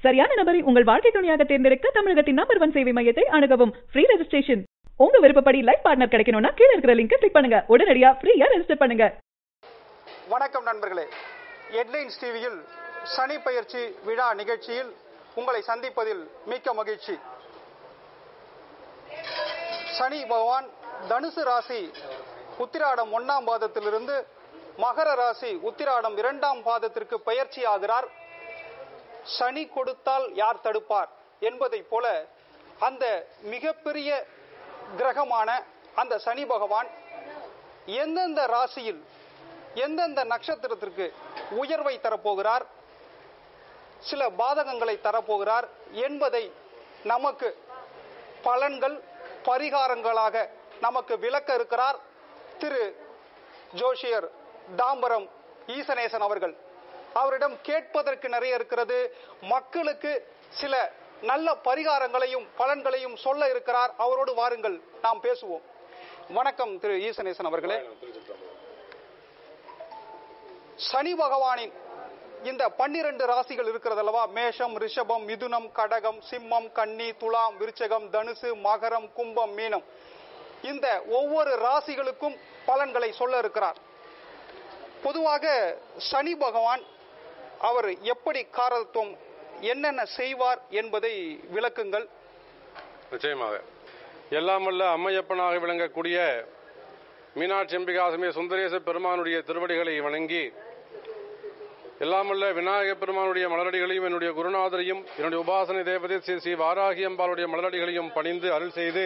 சரியான நபரை உங்கள் வாழ்க்கை துணையாக தேர்ந்தெடுக்க தமிழகத்தின் நம்பர் ஒன் சேவை மையத்தை அணுகவும் ஃப்ரீ ரெஜிஸ்ட்ரேஷன் உங்க விருப்பப்படி லைஃப் பார்ட்னர் கிடைக்கணும்னா கீழ இருக்கிற லிங்கை கிளிக் பண்ணுங்க உடனடியா ஃப்ரீயா ரெஜிஸ்டர் பண்ணுங்க வணக்கம் நண்பர்களே ஹெட்லைன்ஸ் டிவியில் சனி பயிற்சி விழா நிகழ்ச்சியில் உங்களை சந்திப்பதில் மிக்க மகிழ்ச்சி சனி பகவான் தனுசு ராசி உத்திராடம் ஒன்னாம் பாதத்திலிருந்து மகர ராசி உத்திராடம் இரண்டாம் பாதத்திற்கு பயிற்சி ஆகிறார் சனி கொடுத்தால் யார் தடுப்பார் என்பதைப் போல அந்த மிகப்பெரிய கிரகமான அந்த சனி பகவான் எந்தெந்த ராசியில் எந்தெந்த நட்சத்திரத்திற்கு உயர்வை தரப்போகிறார் சில பாதகங்களை தரப்போகிறார் என்பதை நமக்கு பலன்கள் பரிகாரங்களாக நமக்கு விளக்க இருக்கிறார் திரு ஜோஷியர் தாம்பரம் ஈசனேசன் அவர்கள் அவரிடம் கேட்பதற்கு நிறைய இருக்கிறது மக்களுக்கு சில நல்ல பரிகாரங்களையும் பலன்களையும் சொல்ல இருக்கிறார் அவரோடு வாருங்கள் நாம் பேசுவோம் வணக்கம் திரு ஈசனேசன் அவர்களே சனி பகவானின் இந்த பன்னிரண்டு ராசிகள் இருக்கிறது அல்லவா மேஷம் ரிஷபம் மிதுனம் கடகம் சிம்மம் கன்னி துலாம் விருச்சகம் தனுசு மகரம் கும்பம் மீனம் இந்த ஒவ்வொரு ராசிகளுக்கும் பலன்களை சொல்ல இருக்கிறார் பொதுவாக சனி பகவான் அவர் எப்படி காரத்துவம் என்னென்ன செய்வார் என்பதை விளக்குங்கள் நிச்சயமாக எல்லாம் வல்ல அம்மையப்பனாக விளங்கக்கூடிய மீனாட்சி அம்பிகாசமே சுந்தரேச பெருமானுடைய திருவடிகளை வணங்கி எல்லாமல்ல விநாயக பெருமானுடைய மலரடிகளையும் என்னுடைய குருநாதரையும் என்னுடைய உபாசனை தேவதை ஸ்ரீ ஸ்ரீ வாராகி அம்பாளுடைய மலரடிகளையும் பணிந்து அருள் செய்து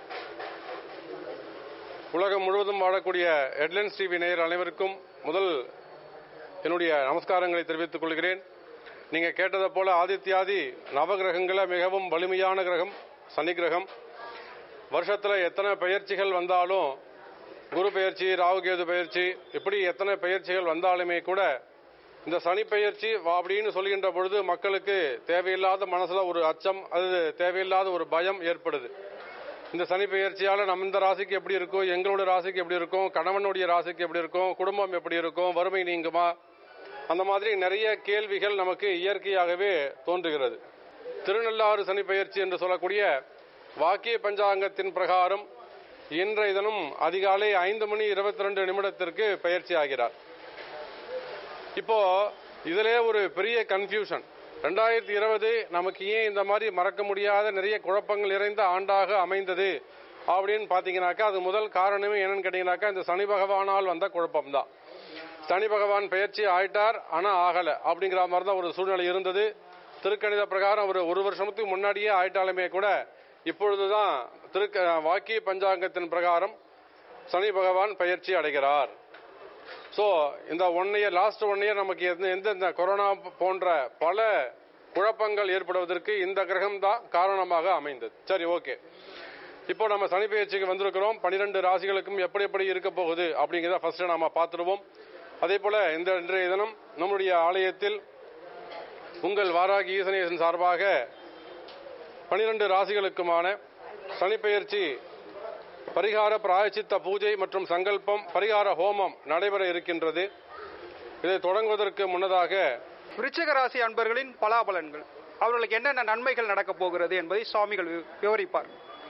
உலகம் முழுவதும் வாழக்கூடிய ஹெட்லைன்ஸ் டிவி நேயர் அனைவருக்கும் முதல் என்னுடைய நமஸ்காரங்களை தெரிவித்துக் கொள்கிறேன் நீங்க கேட்டதை போல ஆதித்யாதி நவகிரகங்கள மிகவும் வலிமையான கிரகம் சனி கிரகம் வருஷத்துல எத்தனை பயிற்சிகள் வந்தாலும் குரு பயிற்சி ராகுகேது பயிற்சி இப்படி எத்தனை பயிற்சிகள் வந்தாலுமே கூட இந்த சனி பயிற்சி அப்படின்னு சொல்கின்ற பொழுது மக்களுக்கு தேவையில்லாத மனசுல ஒரு அச்சம் அது தேவையில்லாத ஒரு பயம் ஏற்படுது இந்த சனி பயிற்சியால நம்ம இந்த ராசிக்கு எப்படி இருக்கும் எங்களோட ராசிக்கு எப்படி இருக்கும் கணவனுடைய ராசிக்கு எப்படி இருக்கும் குடும்பம் எப்படி இருக்கும் வறுமை நீங்குமா அந்த மாதிரி நிறைய கேள்விகள் நமக்கு இயற்கையாகவே தோன்றுகிறது திருநள்ளாறு சனி பயிற்சி என்று சொல்லக்கூடிய வாக்கிய பஞ்சாங்கத்தின் பிரகாரம் இன்றைய தினம் அதிகாலை ஐந்து மணி இருபத்தி ரெண்டு நிமிடத்திற்கு பயிற்சி ஆகிறார் இப்போ இதிலே ஒரு பெரிய கன்ஃபியூஷன் ரெண்டாயிரத்தி இருபது நமக்கு ஏன் இந்த மாதிரி மறக்க முடியாத நிறைய குழப்பங்கள் நிறைந்த ஆண்டாக அமைந்தது அப்படின்னு பாத்தீங்கன்னாக்கா அது முதல் காரணமே என்னன்னு கேட்டீங்கன்னாக்கா இந்த சனி பகவானால் வந்த குழப்பம்தான் சனி பகவான் பயிற்சி ஆயிட்டார் ஆனா ஆகல அப்படிங்கிற மாதிரி தான் ஒரு சூழ்நிலை இருந்தது திருக்கணித பிரகாரம் ஒரு ஒரு வருஷத்துக்கு முன்னாடியே ஆயிட்டாலுமே கூட இப்பொழுதுதான் திருக்க வாக்கிய பஞ்சாங்கத்தின் பிரகாரம் சனி பகவான் பயிற்சி அடைகிறார் ஸோ இந்த one year last one year நமக்கு எந்த எந்தெந்த கொரோனா போன்ற பல குழப்பங்கள் ஏற்படுவதற்கு இந்த கிரகம் தான் காரணமாக அமைந்தது சரி ஓகே இப்போ நம்ம சனி பயிற்சிக்கு வந்திருக்கிறோம் பனிரெண்டு ராசிகளுக்கும் எப்படி எப்படி இருக்க போகுது அப்படிங்கிறத ஃபர்ஸ்ட் நாம பார்த்துருவோம் அதே போல இந்த இன்றைய தினம் நம்முடைய ஆலயத்தில் உங்கள் வாராகி ஈசனேசன் சார்பாக பனிரெண்டு ராசிகளுக்குமான சனிப்பெயர்ச்சி பரிகார பிராயச்சித்த பூஜை மற்றும் சங்கல்பம் பரிகார ஹோமம் நடைபெற இருக்கின்றது இதை தொடங்குவதற்கு முன்னதாக விருச்சிக ராசி அன்பர்களின் பலாபலன்கள் அவர்களுக்கு என்னென்ன நன்மைகள் நடக்கப் போகிறது என்பதை சுவாமிகள் வி- விவரிப்பார்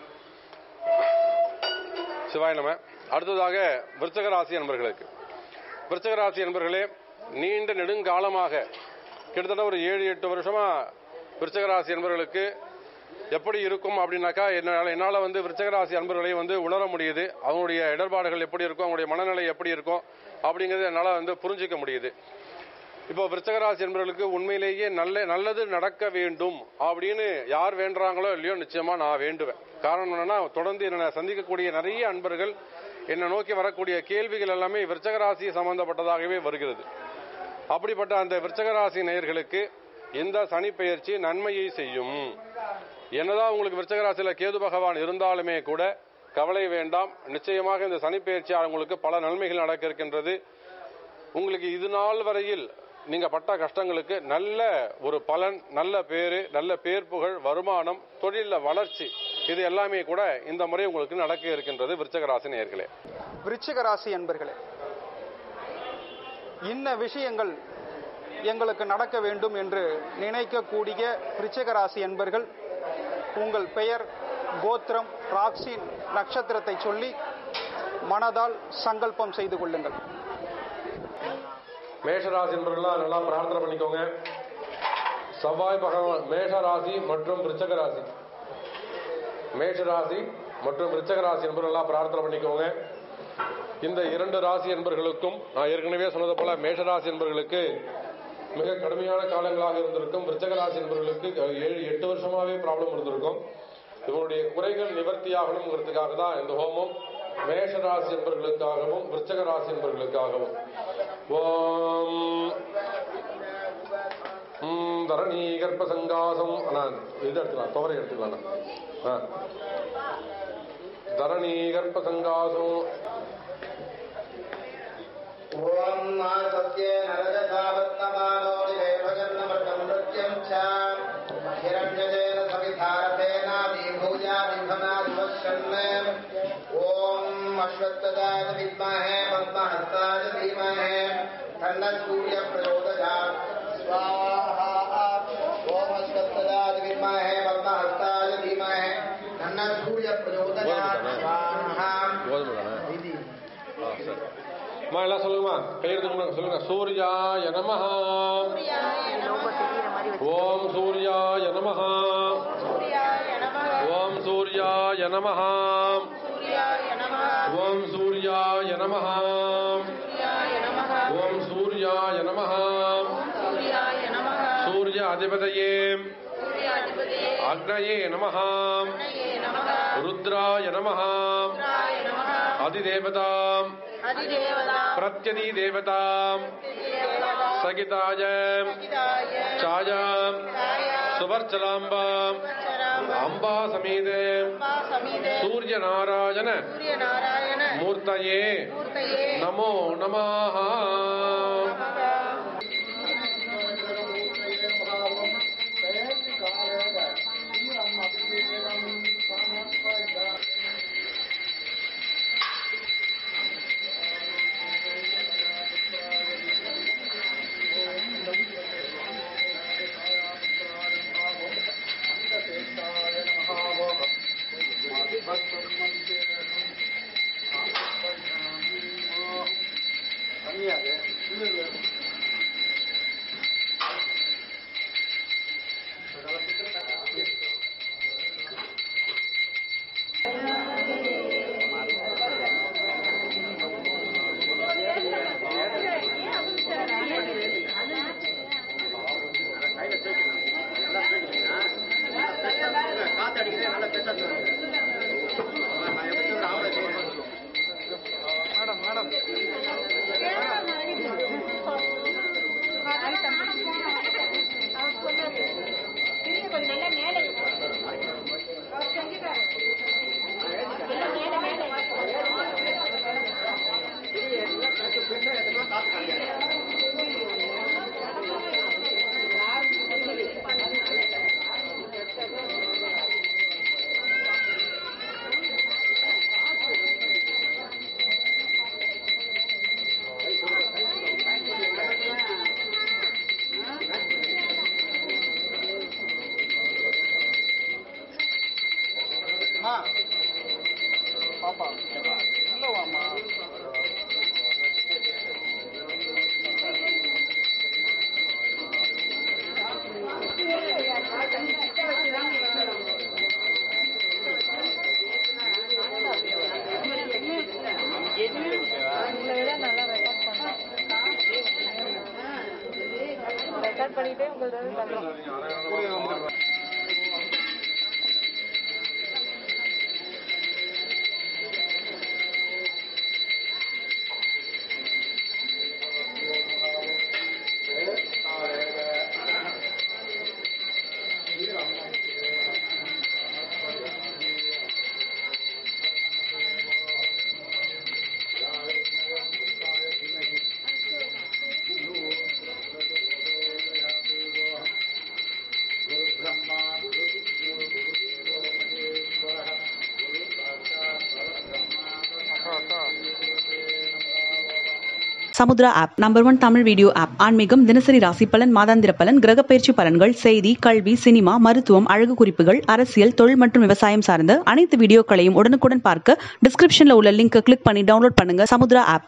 சிவாய நம அடுத்ததாக விருச்சக ராசி அன்பர்களுக்கு விருச்சக ராசி அன்பர்களே நீண்ட நெடுங்காலமாக கிட்டத்தட்ட ஒரு ஏழு எட்டு வருஷமா விருச்சக ராசி அன்பர்களுக்கு எப்படி இருக்கும் அப்படின்னாக்கா என்னால் என்னால் வந்து விருச்சக ராசி அன்பர்களை வந்து உணர முடியுது அவங்களுடைய இடர்பாடுகள் எப்படி இருக்கும் அவங்களுடைய மனநிலை எப்படி இருக்கும் அப்படிங்கிறது என்னால் வந்து புரிஞ்சிக்க முடியுது இப்போ விருச்சகராசி என்பவர்களுக்கு உண்மையிலேயே நல்ல நல்லது நடக்க வேண்டும் அப்படின்னு யார் வேண்டுறாங்களோ இல்லையோ நிச்சயமா நான் வேண்டுவேன் காரணம் என்னன்னா தொடர்ந்து என்னை சந்திக்கக்கூடிய நிறைய அன்பர்கள் என்னை நோக்கி வரக்கூடிய கேள்விகள் எல்லாமே விருச்சகராசி சம்பந்தப்பட்டதாகவே வருகிறது அப்படிப்பட்ட அந்த விருச்சகராசி நேயர்களுக்கு இந்த சனி பெயர்ச்சி நன்மையை செய்யும் என்னதான் உங்களுக்கு விருச்சகராசியில கேது பகவான் இருந்தாலுமே கூட கவலை வேண்டாம் நிச்சயமாக இந்த சனி பெயர்ச்சியால் உங்களுக்கு பல நன்மைகள் நடக்க இருக்கின்றது உங்களுக்கு இது நாள் வரையில் நீங்க பட்ட கஷ்டங்களுக்கு நல்ல ஒரு பலன் நல்ல பேரு நல்ல பேர் புகழ் வருமானம் தொழில வளர்ச்சி இது எல்லாமே கூட இந்த முறை உங்களுக்கு நடக்க இருக்கின்றது விருச்சக ராசி நேயர்களே விருச்சிக ராசி அன்பர்களே இன்ன விஷயங்கள் எங்களுக்கு நடக்க வேண்டும் என்று நினைக்கக்கூடிய விருச்சிக ராசி என்பர்கள் உங்கள் பெயர் கோத்திரம் ராக்சி நட்சத்திரத்தை சொல்லி மனதால் சங்கல்பம் செய்து கொள்ளுங்கள் மேஷராசி என்பவர்களாம் நல்லா பிரார்த்தனை பண்ணிக்கோங்க செவ்வாய் பகவான் மேஷ ராசி மற்றும் விருச்சக ராசி மேஷ ராசி மற்றும் விருச்சக ராசி என்பவர்களாம் பிரார்த்தனை பண்ணிக்கோங்க இந்த இரண்டு ராசி என்பர்களுக்கும் நான் ஏற்கனவே சொன்னது போல மேஷராசி என்பவர்களுக்கு மிக கடுமையான காலங்களாக இருந்திருக்கும் விருச்சக ராசி என்பவர்களுக்கு ஏழு எட்டு வருஷமாவே ப்ராப்ளம் இருந்திருக்கும் இவருடைய குறைகள் நிவர்த்தியாகணுங்கிறதுக்காக தான் இந்த ஹோமம் மேஷ ராசி என்பவர்களுக்காகவும் விருச்சக ராசி என்பவர்களுக்காகவும் ஓம் ம், தரணி கர்ப்ப சங்காசம் நான் இது எடுத்துக்கலாம் துவரை எடுத்துக்கலாம் நான். ஆ. தரணி கர்ப்ப சங்காசம் ॐ मा सत्ये नरजसावत्तमानो निवेभजन्नमृतं नृत्यं च हिरण्यजेन सविधारथेनादिभूयादिभनादिवशन् ॐ अश्वत्थदाय विद्महे पद्महस्ताय धीमहि तन्नः सूर्यः प्रचोदयात् स्वाहा ॐ अश्वत्थदाय विद्महे पद्महस्ताय धीमहि तन्नः सूर्यः प्रचोदयात् स्वाहा கோதுமை தானே ஆ, சரி அம்மா எல்லாம் சொல்லுங்கம்மா கையெழுத்து சொல்லுங்க சூர்யாய நமஹ ஓம் சூர்யாய நமஹ ஓம் சூர்யாய நமஹ ஓம் சூர்யாய நமஹ ஓம் சூர்யாய நமஹ சூர்ய அதிபதயே அக்னயே நமஹ ருத்ராய நமஹ அதிதேவதாம் பிரத்யதி தேவதாம் சகிதாய சாயாம் சுவர்ச்சலாம்பாம் அம்பா சமீதே சூரிய நாராயண மூர்த்தயே நமோ நமாக அம்மா பாப்பா உள்ள வாம்மா ரெக்கார்ட் பண்ணிட்டே உங்களுக்கு தரலாம் Brahma Samudra app number one Tamil video app ஆன்மீகம் தினசரி ராசி பலன் மாதாந்திர பலன் கிரக பயிற்சி பலன்கள் செய்தி கல்வி சினிமா மருத்துவம் அழகு குறிப்புகள் அரசியல் தொழில் மற்றும் விவசாயம் சார்ந்த அனைத்து வீடியோக்களையும் உடனுக்குடன் பார்க்க டிஸ்கிரிப்ஷன்ல உள்ள லிங்கை கிளிக் பண்ணி டவுன்லோட் பண்ணுங்க சமுத்ரா ஆப்